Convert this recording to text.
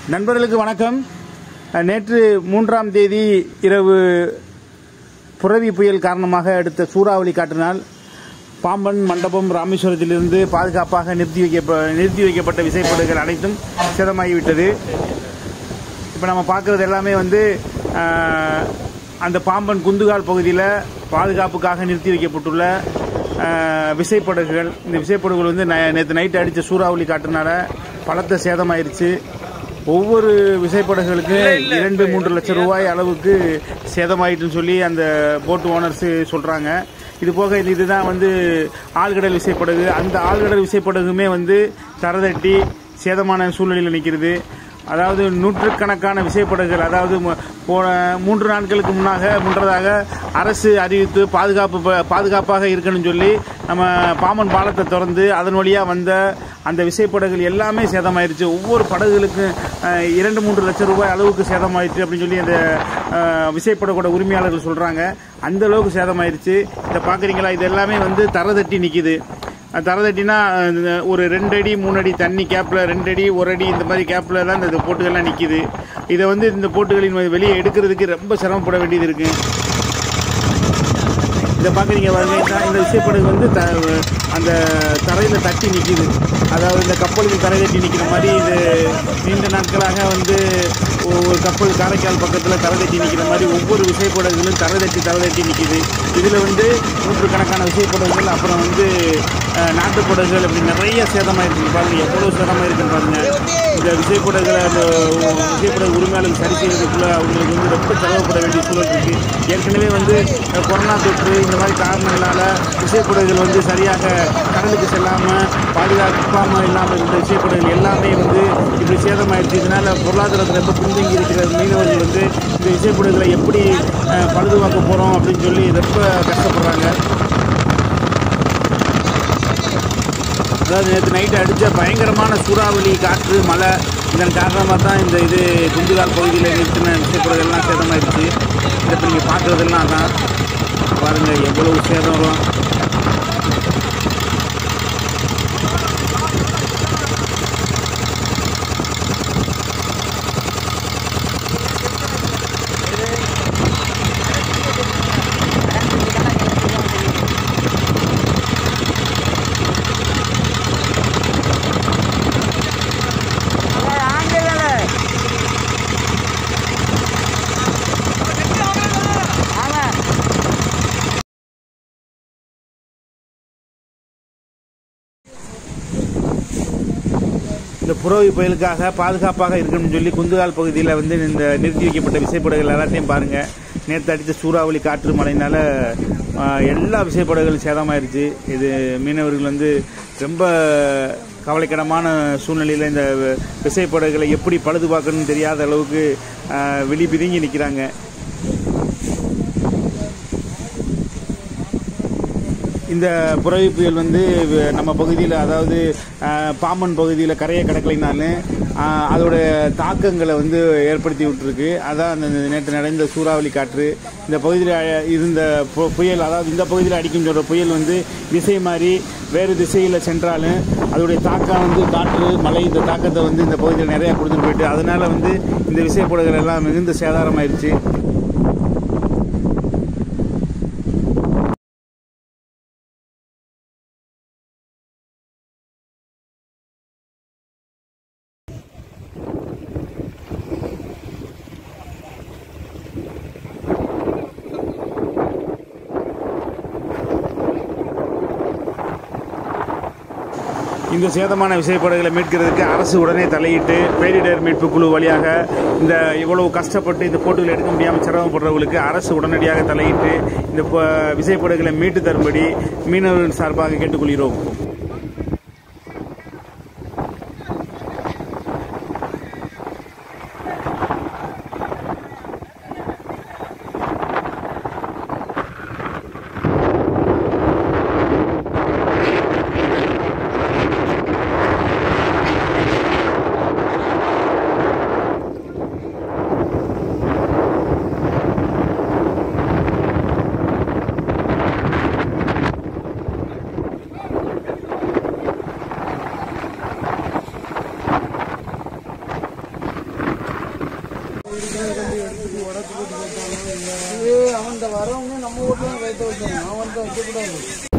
நண்பர்களுக்கு வணக்கம் அஹ், நேற்று மூன்றாம் தேதி இரவு புரவி புயல் காரணமாக எடுத்த சூறாவளி காற்றினால் பாம்பன் மண்டபம் ராமேஸ்வரத்திலிருந்து பாதுகாப்பாக நிறுத்தி வைக்க நிறுத்தி வைக்கப்பட்ட விசைப்படகுகள் அனைத்தும் சேதமாகிவிட்டது இப்போ நம்ம பார்க்குறது எல்லாமே வந்து அஹ், அந்த பாம்பன் குந்துகால் பகுதியில் பாதுகாப்புக்காக நிறுத்தி வைக்கப்பட்டுள்ள அஹ், விசைப்படகுகள் இந்த விசைப்படகுகள் வந்து நேற்று நைட்டு அடித்த சூறாவளி காற்றுனால பலத்த சேதமாயிருச்சு ஒவ்வொரு விசைப்படகுகளுக்கு இரண்டு மூன்று லட்சம் ரூபாய் அளவுக்கு சேதமாயிட்டுன்னு சொல்லி அந்த போட் ஓனர்ஸ் சொல்கிறாங்க இது போக இது இதுதான் வந்து ஆழ்கடல் விசைப்படகு அந்த ஆழ்கடல் விசைப்படகுமே வந்து தரதட்டி சேதமான சூழ்நிலையில் நிற்கிறது அதாவது நூற்றுக்கணக்கான விசைப்படகுகள் அதாவது மு- போன மூன்று நாட்களுக்கு முன்னாக முன்னதாக அரசு அறிவித்து பாதுகாப்பு ப- பாதுகாப்பாக இருக்கணும்னு சொல்லி நம்ம பாம்பன் பாலத்தை திறந்து அதன் வழியாக வந்த அந்த விசைப்படகுகள் எல்லாமே சேதமாயிருச்சு ஒவ்வொரு படகுகளுக்கும் அஹ், இரண்டு மூன்று லட்சம் ரூபாய் அளவுக்கு சேதமாயிருச்சு அப்படின்னு சொல்லி அந்த அஹ், விசைப்படகோட உரிமையாளர்கள் சொல்கிறாங்க அந்த அளவுக்கு சேதமாயிருச்சு இதை பார்க்குறீங்களா இது எல்லாமே வந்து தரதட்டி நிற்கிது அது தரை தட்டினா அஹ், ஒரு ரெண்டு அடி மூணு அடி தண்ணி கேப்பில் ரெண்டு அடி ஒரு அடி இந்த மாதிரி கேப்பில் தான் இந்த போட்டுகள்லாம் நிற்கிது இதை வந்து இந்த போட்டுகளின் வெளியே எடுக்கிறதுக்கு ரொம்ப சிரமப்பட வேண்டியது இருக்குது இதை பார்க்குறீங்க பாருங்க இந்த- இந்த விசைப்படகு வந்து த அந்த தரையில் தட்டி நிற்கிது அதாவது இந்த கப்பலுக்கு தரை தட்டி நிற்கிற மாதிரி இது நீண்ட நாட்களாக வந்து ஒ- ஒரு கப்பல் காரைக்கால் பக்கத்தில் தரை தட்டி நிற்கிற மாதிரி ஒவ்வொரு விசைப்படகுகளும் தரை தட்டி தரை தட்டி நிற்கிது இதில் வந்து நூற்றுக்கணக்கான விசைப்படகுகள் அப்புறம் வந்து அஹ், நாட்டுப் படகுகள் அப்படி நிறைய சேதமாயிருக்கு பாருங்க எவ்வளோ சேதமாயிருக்குன்னு பாருங்க இந்த விசைப்படகுகளை அந்த உ- விசைப்படகு உரிமையாளர்கள் சரி செய்யறதுக்குள்ள அவங்களுக்கு வந்து ரொம்ப செலவுப்பட வேண்டிய சூழல் இருக்கு ஏற்கனவே வந்து அஹ், கொரோனா தொற்று இந்த மாதிரி காரணங்களால விசைப்படகுகள் வந்து சரியாக கடலுக்கு செல்லாமல் பாதுகாப்பாமல் இல்லாமல் இருந்த விசைப்படகுகள் எல்லாமே வந்து இப்படி சேதமாயிடுச்சு இதனால பொருளாதாரத்தில் ரொம்ப பின்தங்கி இருக்கிற மீனவர்கள் வந்து இந்த விசைப்படகுகளை எப்படி அஹ், பழுதுவாக்க போகிறோம் அப்படின்னு சொல்லி ரொம்ப கஷ்டப்படுறாங்க அதாவது நேற்று நைட்டு அடித்த பயங்கரமான சூறாவளி காற்று மழை இதன் காரணமாக தான் இந்த இது குந்துகால் பகுதியில் நிறுத்தின விசைப்படகெல்லாம் சேதமாயிடுச்சு இதை இப்போ நீங்கள் பார்க்குறதெல்லாம் தான் பாருங்கள் எவ்வளவு சேதம் வரும் இந்த புறவி புயலுக்காக பாதுகாப்பாக இருக்கணும்னு சொல்லி குந்துகால் பகுதியில் வந்து இந்த நிறுத்தி வைக்கப்பட்ட விசைப்படகுகள் எல்லாத்தையும் பாருங்கள் நேற்று அடித்த சூறாவளி காற்று மழையினால ஆஹ், எல்லா விசைப்படகுகளும் சேதமாயிருச்சு இது மீனவர்கள் வந்து ரொம்ப கவலைக்கிடமான சூழ்நிலையில் இந்த விசைப்படகுகளை எப்படி பழுது பார்க்கணும்னு தெரியாத அளவுக்கு ஆஹ், வெளி பிதுங்கி நிற்கிறாங்க இந்த புறவி புயல் வந்து வ- நம்ம பகுதியில் அதாவது அஹ், பாம்பன் பகுதியில் கரையை கடக்கலைனாலும் அஹ், அதோட தாக்கங்களை வந்து ஏற்படுத்தி விட்டுருக்கு அதான் அந்த நேற்று நடந்த சூறாவளி காற்று இந்த பகுதியில் அ- இருந்த பு- புயல் அதாவது இந்த பகுதியில் அடிக்கும் சொல்கிற புயல் வந்து திசை மாறி வேறு திசையில் சென்றாலும் அதோடைய தாக்கம் வந்து காற்று மழை இந்த தாக்கத்தை வந்து இந்த பகுதியில் நிறையா கொடுத்துட்டு போயிட்டு அதனால வந்து இந்த விசைப்படகுகள் எல்லாம் மிகுந்த சேதாரமாயிருச்சு இந்த சேதமான விசைப்படகுகளை மீட்கிறதுக்கு அரசு உடனே தலையிட்டு பேரிடர் மீட்பு குழு வழியாக இந்த இவ்வளவு கஷ்டப்பட்டு இந்த போட்டுகளை எடுக்க முடியாமல் சிரமப்படுறவங்களுக்கு அரசு உடனடியாக தலையிட்டு இந்த ப- விசைப்படகுகளை மீட்டு தரும்படி மீனவர்கள் சார்பாக கேட்டுக்கொள்கிறோம் அவன் வரவங்க நம்ம வீட்டுல கைத்த வச்சாங்க அவன் வைக்கக்கூடாது